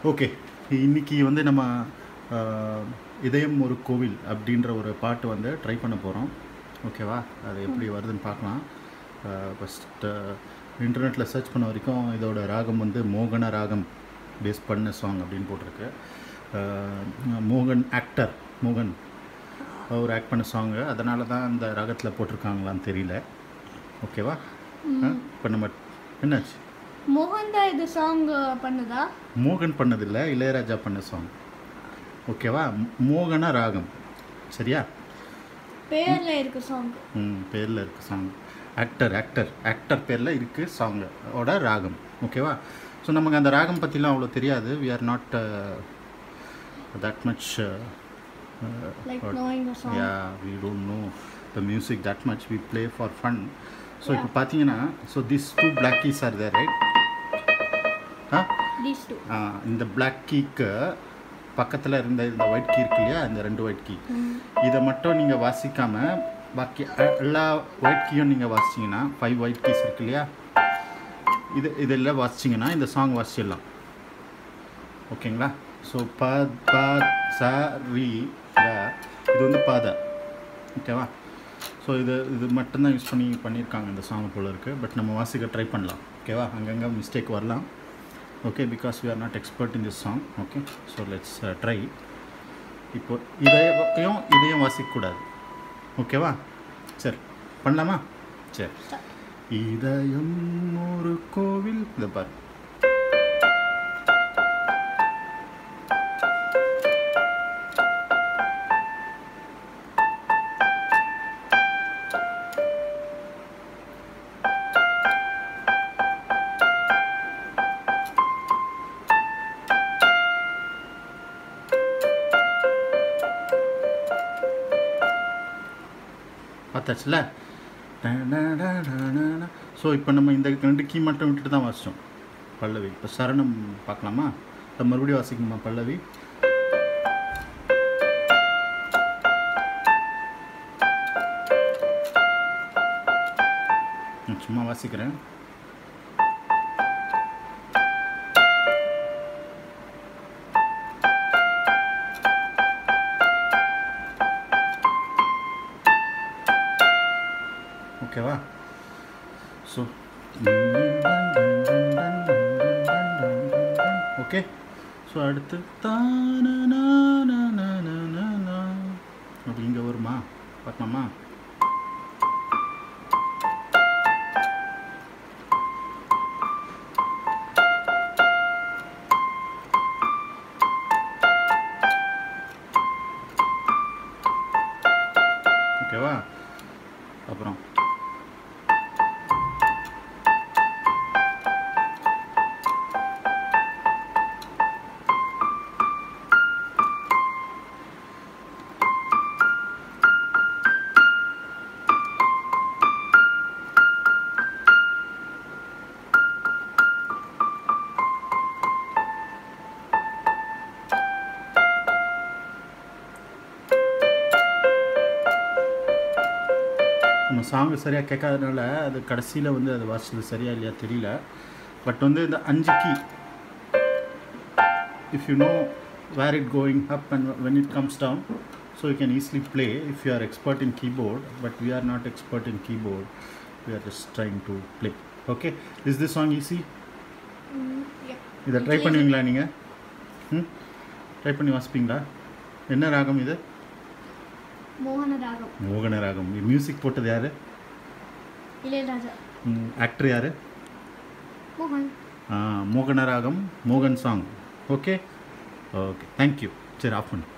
Okay இன்னைக்கு வந்து நம்ம ஆஹ், இதயம் ஒரு கோவில் அப்படின்ற ஒரு பாட்டு வந்து ட்ரை பண்ண போகிறோம் ஓகேவா அது எப்படி வருதுன்னு பார்க்கலாம் ஃபஸ்ட்டு இன்டர்நெட்டில் சர்ச் பண்ண வரைக்கும் இதோட ராகம் வந்து மோகன ராகம் பேஸ் பண்ண சாங் அப்படின்னு போட்டிருக்கு ஆஹ், மோகன் ஆக்டர் மோகன் அவர் ஆக்ட் பண்ண சாங்கு அதனால தான் அந்த ராகத்தில் போட்டிருக்காங்களான்னு தெரியல ஓகேவா இப்போ நம்ம என்னாச்சு மோகன் தான் இது சாங் பண்ணுதா மோகன் பண்ணதில்ல இளையராஜா பண்ண சாங் ஓகேவா ம- மோகன ராகம் சரியா பேர்ல இருக்கு சாங் ம் பேரில் இருக்குது சாங் ஆக்டர் ஆக்டர் ஆக்டர் பேரில் இருக்குது சாங் ஓட ராகம் ஓகேவா ஸோ நமக்கு அந்த ராகம் பற்றிலாம் அவ்வளோ தெரியாது we are not that much like knowing the song yeah we don't know the music that much we play for fun so இப்போ பார்த்தீங்கன்னா so this two black keys are there right ah these two ah, இந்த black கீக்கு பக்கத்தில் இருந்த இந்த white key இருக்கு இல்லையா இந்த ரெண்டு ஒயிட் கீ இதை மட்டும் நீங்கள் வாசிக்காமல் பாக்கி அ- எல்லா ஒயிட் கீயும் நீங்கள் வாசிச்சிங்கன்னா ஃபைவ் ஒயிட் கீஸ் இருக்கு இல்லையா இது இதெல்லாம் வாசிச்சிங்கன்னா இந்த சாங் வாசிச்சிடலாம் ஓகேங்களா ஸோ ப ப ச ரி க இது வந்து பாத ஓகேவா ஸோ இது இது மட்டும்தான் யூஸ் பண்ணி பண்ணியிருக்காங்க இந்த சாங் போல இருக்குது பட் நம்ம வாசிக்க ட்ரை பண்ணலாம் ஓகேவா அங்கங்கே மிஸ்டேக் வரலாம் okay because we are not expert in this song okay so let's try இப்போ இதையும் இதையும் வாசிக்கக்கூடாது ஓகேவா சரி பண்ணலாமா சரி இதயம் ஒரு கோவில் இதை பாரு பார்த்தாச்சுல ஸோ இப்போ நம்ம இந்த ரெண்டு கீ மட்டும் விட்டுட்டு தான் வாசித்தோம் பல்லவி இப்போ சரணம் பார்க்கலாமா இப்போ மறுபடியும் வாசிக்குமா பல்லவி ம், சும்மா வாசிக்கிறேன் ஓகேவா ஸோ ஓகே ஸோ அடுத்து தானனானனானனானா. அப்படி இங்கே வருமா பார்க்கலாமா ஓகேவா அப்புறம் நம்ம சாங்கு சரியாக கேட்காதனால அது கடைசியில் வந்து அது வாசிச்சது சரியா இல்லையா தெரியல பட் வந்து இந்த அஞ்சு key if you know where it going up and when it comes down so you can easily play if you are expert in keyboard but we are not expert in keyboard we are just trying to play okay is this song easy இதை try பண்ணுவீங்களா நீங்கள் ம் try பண்ணி வாசிப்பீங்களா என்ன ராகம் இது மோகன ராகம் மோகன ராகம் மியூசிக் போட்டது யார் இளையராஜா ஆக்டர் யார் மோகன் மோகன ராகம் மோகன் சாங் ஓகே ஓகே தேங்க்யூ சரி ஆஃப் பண்ணு